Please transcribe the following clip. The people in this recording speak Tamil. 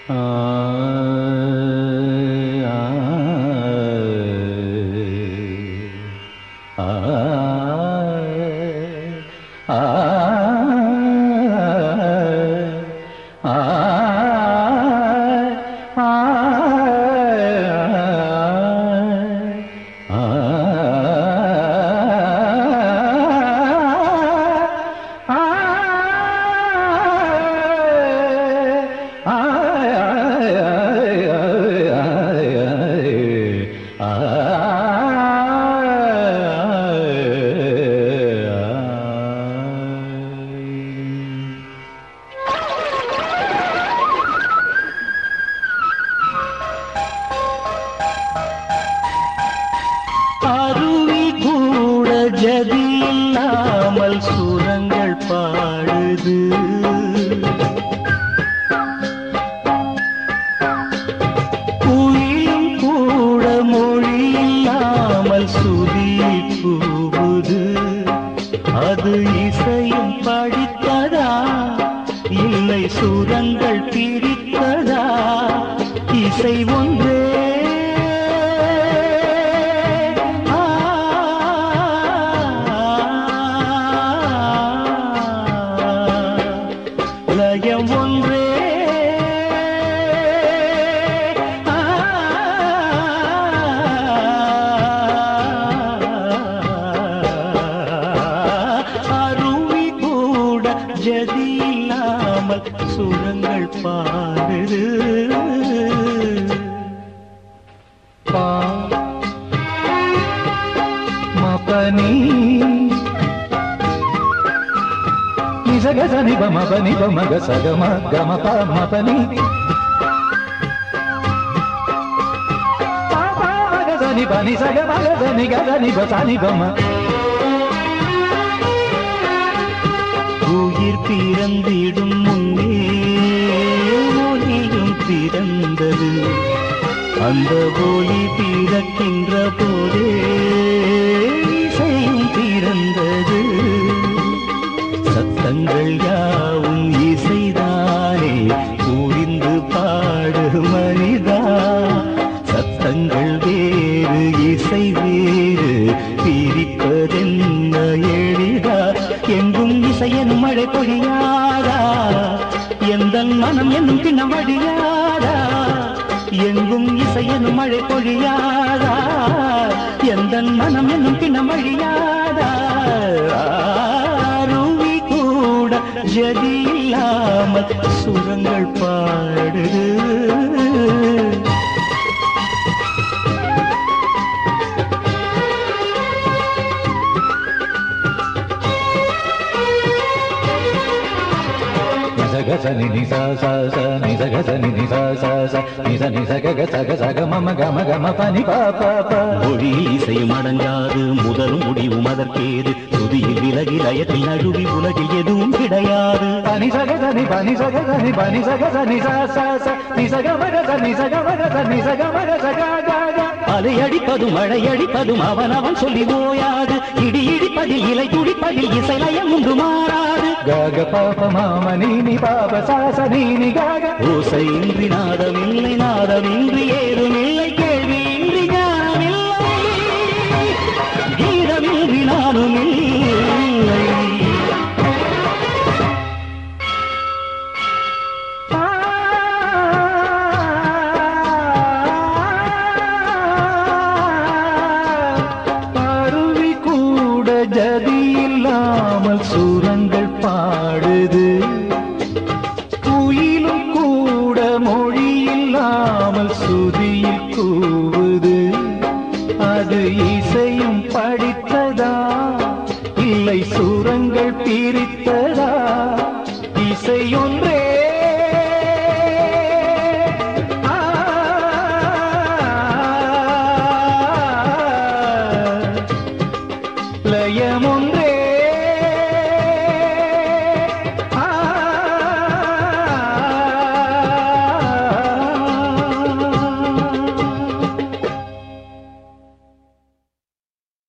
அருவி கூட ஜதி இல்லாமல் சுரங்கள் பாடுது குயிலும் கூட மொழி இல்லாமல் சுதி கூவுது அது இசையும் படித்ததா இல்லை சுரங்கள் பிடித்ததா இசை ஒன்றே ஆ, லயம் ஒன்றே ஆ, அருவி கூட ஜதி இல்லாமல் சுரங்கள் பாடுது பா மபனி நிசக சனி பம பனி பமக சகம கம ப மபனி சனி பனி சக மக சனி க சனி ப சனி பம உயிர் பிறந்திடும் முன்னே ஒளியும் பிறந்தது அந்த ஒளி பிறக்கின்ற போதே இசையும் பிறந்தது சத்தங்கள் யாவும் இசைதானே புரிந்து பாடு மனிதா சத்தங்கள் வேறு இசை வேறு பிரிப்பதென்ன எளிதா எங்கும் இசையன் மழை பொழியாதா எந்த மனம் என்னும் பின்னம் வழியாதா எங்கும் இசையன் மழை பொழியாதா எந்த மனம் என்னும் பின்னம் வழியாதா அருவி கூட ஜதி இல்லாமல் சுரங்கள் பாடுது నిసగ సని నిస స స నిసగ సని నిస స స నిస నిసగ గ సగ సగ మమ గమ గమ పని ప ప ప மொழியில் இசையும் அடங்காது முதலும் முடிவும் அதற்கேது துதியில் விலகி லயத்தில் நழுவி உலகில் எதுவும் கிடையாது పని సగ సని పని సగ సని పని సగ సని స స స నిసగ మగ స నిసగ మగ స నిసగ మగ స గ గ గ அலை அடிப்பதும் மழை அடிப்பதும் அவன் அவன் சொல்லி ஓயாது இடி இடிப்பதில் இலை துடிப்பதில் இசை லயம் உண்டு மாறாது గ గ ప ప మ మ ని ని ప ప స స ని ని గ గ ஓசையின்றி நாதமில்லை நாதமின்றி ஏதுமில்லை கேள்வியின்றி ஞானமில்லை கீதமின்றி நானுமில்லை அருவி கூட ஜதி இல்லாமல் சுரங்கள் பாடுது குயிலும் கூட மொழி இல்லாமல் சுதியில் கூவுது அது இசையும் படித்ததா இல்லை சுரங்கள் பிரித்ததா